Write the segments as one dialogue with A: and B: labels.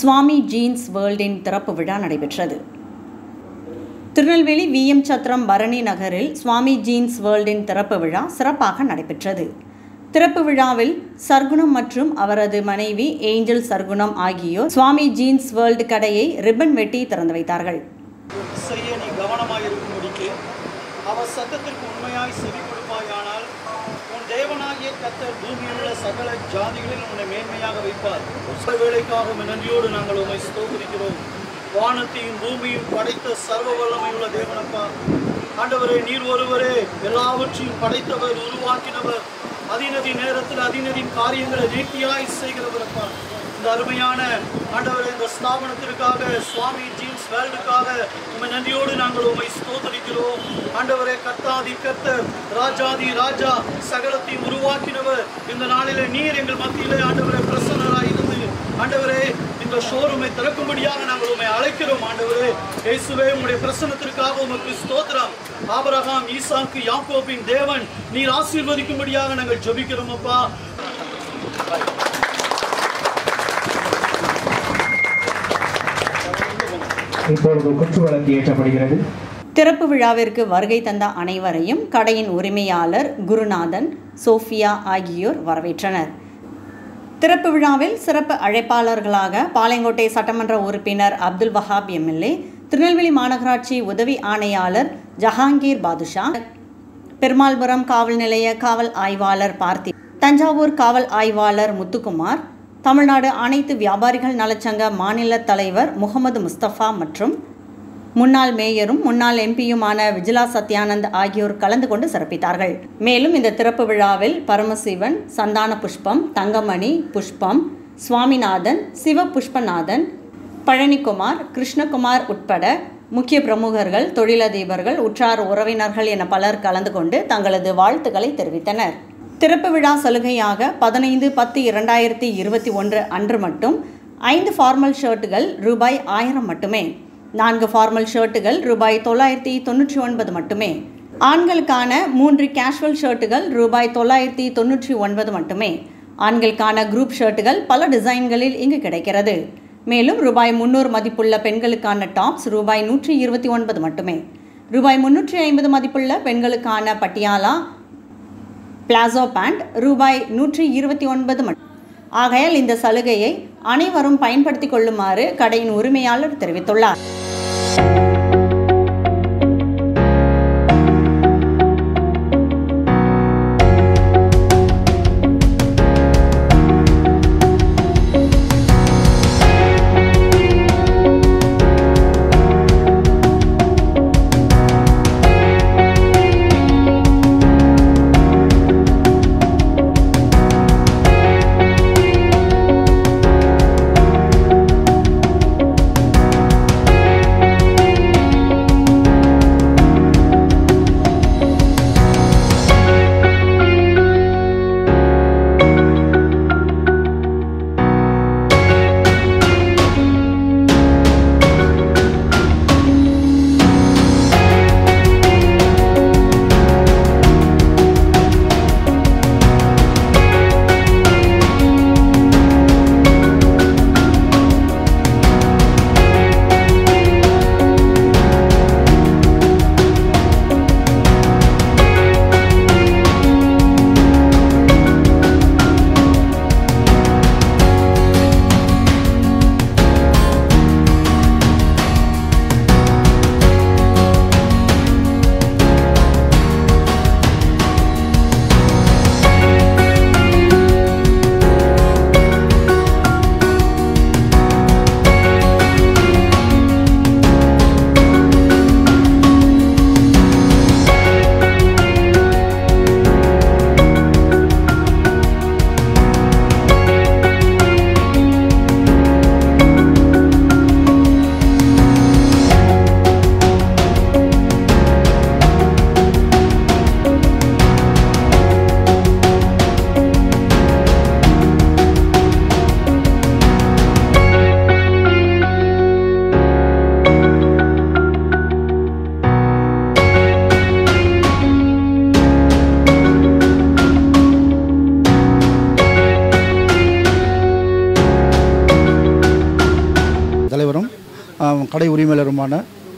A: சுவாமி jeans வேர்ல்டின் திறப்பு விழா நடைபெற்றது திருநெல்வேலி விஎம் சத்திரம் பரணி நகரில் சுவாமி ஜீன்ஸ் வேர்ல்டின் திறப்பு விழா சிறப்பாக நடைபெற்றது திறப்பு விழாவில் சர்க்குணம் மற்றும் அவரது மனைவி ஏஞ்சல் சர்க்குணம் ஆகியோர் சுவாமி ஜீன்ஸ் வேர்ல்டு கடையை ரிப்பன் வெட்டி திறந்து வைத்தார்கள்
B: செய்ய நீ கவனமாய் இருக்கும்படிக்கு அவர் சத்தத்திற்கு உண்மையாய் செவி கொடுப்பாயானால் உன் தேவனாகிய கத்தர் பூமியில் உள்ள சகல ஜாதிகளில் உன்னை மேன்மையாக வைப்பார் சில வேலைக்காக உம்மை நன்றியோடு நாங்கள் உண்மை ஸ்தோத்திரிக்கிறோம் வானத்தையும் பூமியும் படைத்த சர்வ வல்லமையுள்ள தேவனப்பா ஆண்டவரே நீர் ஒருவரே எல்லாவற்றையும் படைத்தவர் உருவாக்கினவர் அதிநதி நேரத்தில் அதிநதியின் காரியங்களை நேர்த்தியாய் செய்கிறவரப்பா இந்த அருமையான ஆண்டவரே இந்த ஸ்தாபனத்திற்காக சுவாமி ஜீன்ஸ் வேர்ல்டுக்காக உண்மை நன்றியோடு நாங்கள் உண்மை ஸ்தோத்தரிக்கிறோம் ஆண்டவரே கர்த்தாதி கர்த்தர் ராஜாதி ராஜா சகலத்தையும் உருவாக்கினவர் இந்த நாளிலே நீர் எங்கள் மத்தியிலே ஆண்டவரே பிரசன்னராய் இருந்து ஆண்டவரே இந்த ஷோரூமை திறக்கும்படியாக நாங்கள் உண்மை அழைக்கிறோம் ஆண்டவரே இயேசுவே உம்முடைய பிரசன்னத்திற்காக உமக்கு ஸ்தோத்திரம் ஆபிரகாம் ஈசாக்கு யாக்கோபின் தேவன் நீர் ஆசீர்வதிக்கும்படியாக நாங்கள் ஜெபிக்கிறோம் அப்பா
C: இப்பொழுது குற்று வழக்கு ஏற்றப்படுகிறது
A: திறப்பு விழாவிற்கு வருகை தந்த அனைவரையும் கடையின் உரிமையாளர் குருநாதன் சோஃபியா ஆகியோர் வரவேற்றனர் திறப்பு விழாவில் சிறப்பு அழைப்பாளர்களாக பாளையங்கோட்டை சட்டமன்ற உறுப்பினர் அப்துல் வஹாப் எம்எல்ஏ திருநெல்வேலி மாநகராட்சி உதவி ஆணையாளர் ஜஹாங்கீர் பாதுஷா பெருமாள்புரம் காவல் நிலைய காவல் ஆய்வாளர் பார்த்தி தஞ்சாவூர் காவல் ஆய்வாளர் முத்துக்குமார் தமிழ்நாடு அனைத்து வியாபாரிகள் நலச்சங்க மாநில தலைவர் முகமது முஸ்தபா மற்றும் முன்னாள் மேயரும் முன்னாள் எம்பியுமான விஜிலா சத்யானந்த் ஆகியோர் கலந்து கொண்டு சிறப்பித்தார்கள் மேலும் இந்த திறப்பு விழாவில் பரமசிவன் சந்தான புஷ்பம் தங்கமணி புஷ்பம் சுவாமிநாதன் சிவ புஷ்பநாதன் பழனிக்குமார் கிருஷ்ணகுமார் உட்பட முக்கிய பிரமுகர்கள் தொழிலதிபர்கள் உற்றார் உறவினர்கள் என பலர் கலந்து கொண்டு தங்களது வாழ்த்துக்களை தெரிவித்தனர் திறப்பு விழா சலுகையாக பதினைந்து பத்து இரண்டாயிரத்தி இருபத்தி ஒன்று அன்று மட்டும் ஐந்து ஃபார்மல் ஷர்ட்டுகள் ரூபாய் ஆயிரம் மட்டுமே நான்கு ஃபார்மல் ஷர்ட்டுகள் ரூபாய் தொள்ளாயிரத்தி தொண்ணூற்றி ஒன்பது மட்டுமே ஆண்களுக்கான மூன்று கேஷுவல் ஷர்ட்டுகள் ரூபாய் தொள்ளாயிரத்தி தொண்ணூற்றி ஒன்பது மட்டுமே ஆண்களுக்கான குரூப் ஷர்ட்டுகள் பல டிசைன்களில் இங்கு கிடைக்கிறது மேலும் ரூபாய் முந்நூறு மதிப்புள்ள பெண்களுக்கான டாப்ஸ் ரூபாய் நூற்றி இருபத்தி ஒன்பது மட்டுமே ரூபாய் முன்னூற்றி ஐம்பது மதிப்புள்ள பெண்களுக்கான பட்டியாலா பிளாசோ பேண்ட் ரூபாய் நூற்றி இருபத்தி ஒன்பது மட்டும் ஆகையால் இந்த சலுகையை அனைவரும் பயன்படுத்திக் கொள்ளுமாறு கடையின் உரிமையாளர் தெரிவித்துள்ளார்
D: கடை உரிமையாளருமான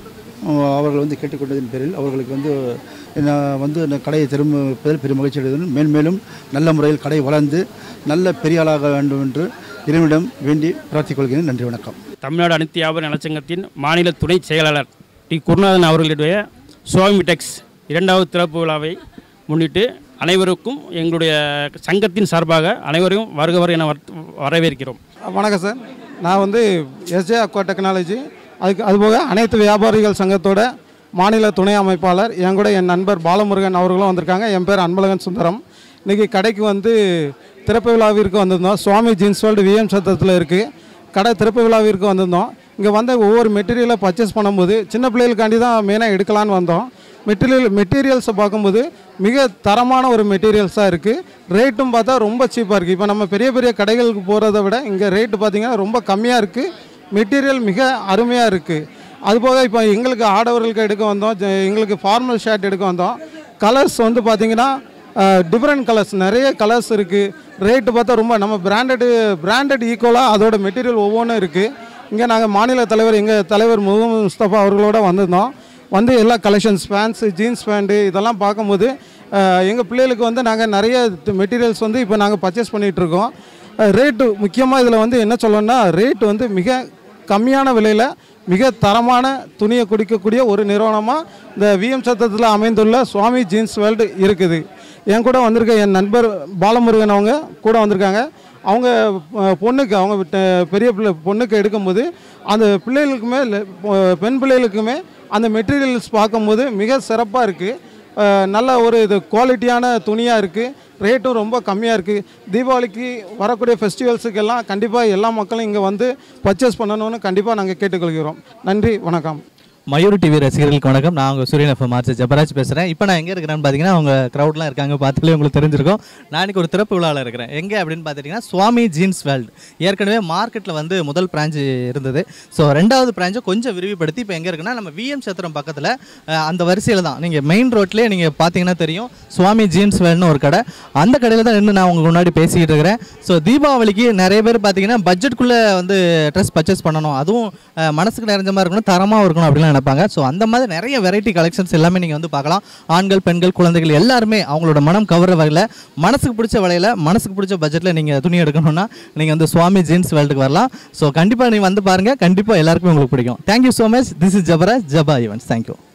D: அஹ், அவர்கள் வந்து கேட்டுக்கொண்டதின் பேரில் அவர்களுக்கு வந்து நான் வந்து இந்த கடையை திரும்புவதில் பெரும் மகிழ்ச்சி அடைவதுடன் மேன்மேலும் நல்ல முறையில் கடை வளர்ந்து நல்ல பெரிய ஆளாக வேண்டும் என்று இறைவனிடம் வேண்டி பிரார்த்திக் கொள்கிறேன் நன்றி வணக்கம்
E: தமிழ்நாடு அனைத்து வியாபார நலச்சங்கத்தின் மாநில துணை செயலாளர் டி குருநாதன் அவர்களுடைய சுவாமி டெக்ஸ் இரண்டாவது திறப்பு விழாவை முன்னிட்டு அனைவருக்கும் எங்களுடைய சங்கத்தின் சார்பாக அனைவரையும் வருக வர என வர- வரவேற்கிறோம்
F: வணக்கம் சார் நான் வந்து எஸ்ஜே அக்வா டெக்னாலஜி அதுக்கு அதுபோக அனைத்து வியாபாரிகள் சங்கத்தோட மாநில துணை அமைப்பாளர் என் கூட என் நண்பர் பாலமுருகன் அவர்களும் வந்திருக்காங்க என் பேர் அன்பழகன் சுந்தரம் இன்றைக்கி கடைக்கு வந்து திறப்பு விழாவிற்கு வந்திருந்தோம் சுவாமி ஜீன்ஸ் வேர்ல்டு விஎம் சத்திரத்தில் இருக்குது கடை திறப்பு விழாவிற்கு வந்திருந்தோம் இங்கே வந்த ஒவ்வொரு மெட்டீரியலை பர்ச்சேஸ் பண்ணும்போது சின்ன பிள்ளைகளுக்காண்டி தான் மெயினாக எடுக்கலான்னு வந்தோம் மெட்டீரியல் மெட்டீரியல்ஸை பார்க்கும்போது மிக தரமான ஒரு மெட்டீரியல்ஸாக இருக்குது ரேட்டும் பார்த்தா ரொம்ப சீப்பாக இருக்குது இப்போ நம்ம பெரிய பெரிய கடைகளுக்கு போகிறத விட இங்கே ரேட்டு பார்த்திங்கன்னா ரொம்ப கம்மியாக இருக்குது மெட்டீரியல் மிக அருமையாக இருக்குது அதுபோக இப்போ எங்களுக்கு ஆடவர்களுக்கு எடுக்க வந்தோம் ஜ- எங்களுக்கு ஃபார்மல் ஷர்ட் எடுக்க வந்தோம் கலர்ஸ் வந்து பார்த்திங்கன்னா டிஃப்ரெண்ட் கலர்ஸ் நிறைய கலர்ஸ் இருக்குது ரேட்டு பார்த்தா ரொம்ப நம்ம பிராண்டடு பிராண்டட் ஈக்குவலாக அதோட மெட்டீரியல் ஒவ்வொன்றும் இருக்குது இங்கே நாங்கள் மாநில தலைவர் எங்கள் தலைவர் முகமது முஸ்தபா அவர்களோட வந்திருந்தோம் வந்து எல்லா கலெக்ஷன்ஸ் பேண்ட்ஸு ஜீன்ஸ் பேண்ட்டு இதெல்லாம் பார்க்கும்போது எங்கள் பிள்ளைகளுக்கு வந்து நாங்கள் நிறைய மெட்டீரியல்ஸ் வந்து இப்போ நாங்கள் பர்ச்சேஸ் பண்ணிகிட்ருக்கோம் ரேட்டு முக்கியமாக இதில் வந்து என்ன சொல்லணும்னா ரேட் வந்து மிக கம்மியான விலையில் மிக தரமான துணியை குடிக்கக்கூடிய ஒரு நிறுவனமாக இந்த விஎம் சத்தத்தில் அமைந்துள்ள சுவாமி ஜீன்ஸ் வேர்ல்டு இருக்குது என் கூட வந்திருக்க என் நண்பர் பாலமுருகன் அவங்க கூட வந்திருக்காங்க அவங்க அஹ், பொண்ணுக்கு அவங்க விட்ட- பெரிய பிள்ளை பொண்ணுக்கு எடுக்கும்போது அந்த பிள்ளைகளுக்குமே இல்ல, பொ- பெண் பிள்ளைகளுக்குமே அந்த மெட்டீரியல்ஸ் பார்க்கும்போது மிக சிறப்பாக இருக்குது நல்ல ஒரு இது குவாலிட்டியான துணியாக இருக்குது ரேட்டும் ரொம்ப கம்மியாக இருக்குது தீபாவளிக்கு வரக்கூடிய ஃபெஸ்டிவல்ஸுக்கெல்லாம் கண்டிப்பாக எல்லா மக்களும் இங்கே வந்து பர்ச்சேஸ் பண்ணணும்னு கண்டிப்பாக நாங்கள் கேட்டுக்கொள்கிறோம் நன்றி வணக்கம்
G: மயூர் டிவி ரசிகர்களுக்கு வணக்கம் நான் உங்கள் சூரியன் எஃப்எம் ஆர்ச்சி ஜபராஜ் பேசுகிறேன் இப்போ நான் எங்கே இருக்கிறேன்னு பார்த்தீங்கன்னா அவங்க க்ரௌட்லாம் இருக்காங்க பார்த்தாலே உங்களுக்கு தெரிஞ்சிருக்கும் நான் இன்னைக்கு ஒரு திறப்பு விழாவில் இருக்கிறேன் எங்கே அப்படின்னு பார்த்துட்டிங்கன்னா சுவாமி ஜீன்ஸ் வேர்ல்டு ஏற்கனவே மார்க்கெட்டில் வந்து முதல் பிரான்ச்சு இருந்தது ஸோ ரெண்டாவது பிரான்ச்சை கொஞ்சம் விரிவுபடுத்தி இப்போ எங்கே இருக்குன்னா நம்ம விஎம் சத்திரம் பக்கத்தில் அஹ், அந்த வரிசையில் தான் நீங்கள் மெயின் ரோட்லேயே நீங்கள் பார்த்தீங்கன்னா தெரியும் சுவாமி ஜீன்ஸ் வேர்ல்டுன்னு ஒரு கடை அந்த கடையில் தான் நின்று நான் உங்களுக்கு முன்னாடி பேசிக்கிட்டு இருக்கிறேன் ஸோ தீபாவளிக்கு நிறைய பேர் பார்த்தீங்கன்னா பட்ஜெட்குள்ளே வந்து ட்ரெஸ் பர்ச்சேஸ் பண்ணணும் அதுவும் அஹ், மனசுக்கு நிறைஞ்ச மாதிரி இருக்கணும் தரமாக இருக்கணும் அப்படிலாம் நினைப்பாங்க ஸோ அந்த மாதிரி நிறைய வெரைட்டி கலெக்ஷன்ஸ் எல்லாமே நீங்கள் வந்து பார்க்கலாம் ஆண்கள் பெண்கள் குழந்தைகள் எல்லாருமே அவங்களோட மனம் கவர வகையில் மனசுக்கு பிடிச்ச விலையில் மனசுக்கு பிடிச்ச பட்ஜெட்டில் நீங்கள் துணி எடுக்கணும்னா நீங்கள் வந்து சுவாமி ஜீன்ஸ் வேர்ல்டுக்கு வரலாம் ஸோ கண்டிப்பாக நீங்கள் வந்து பாருங்கள் கண்டிப்பாக எல்லாருக்குமே உங்களுக்கு பிடிக்கும் thank you so much this is ஜபரா ஜபா ஈவன்ஸ் தேங்க்யூ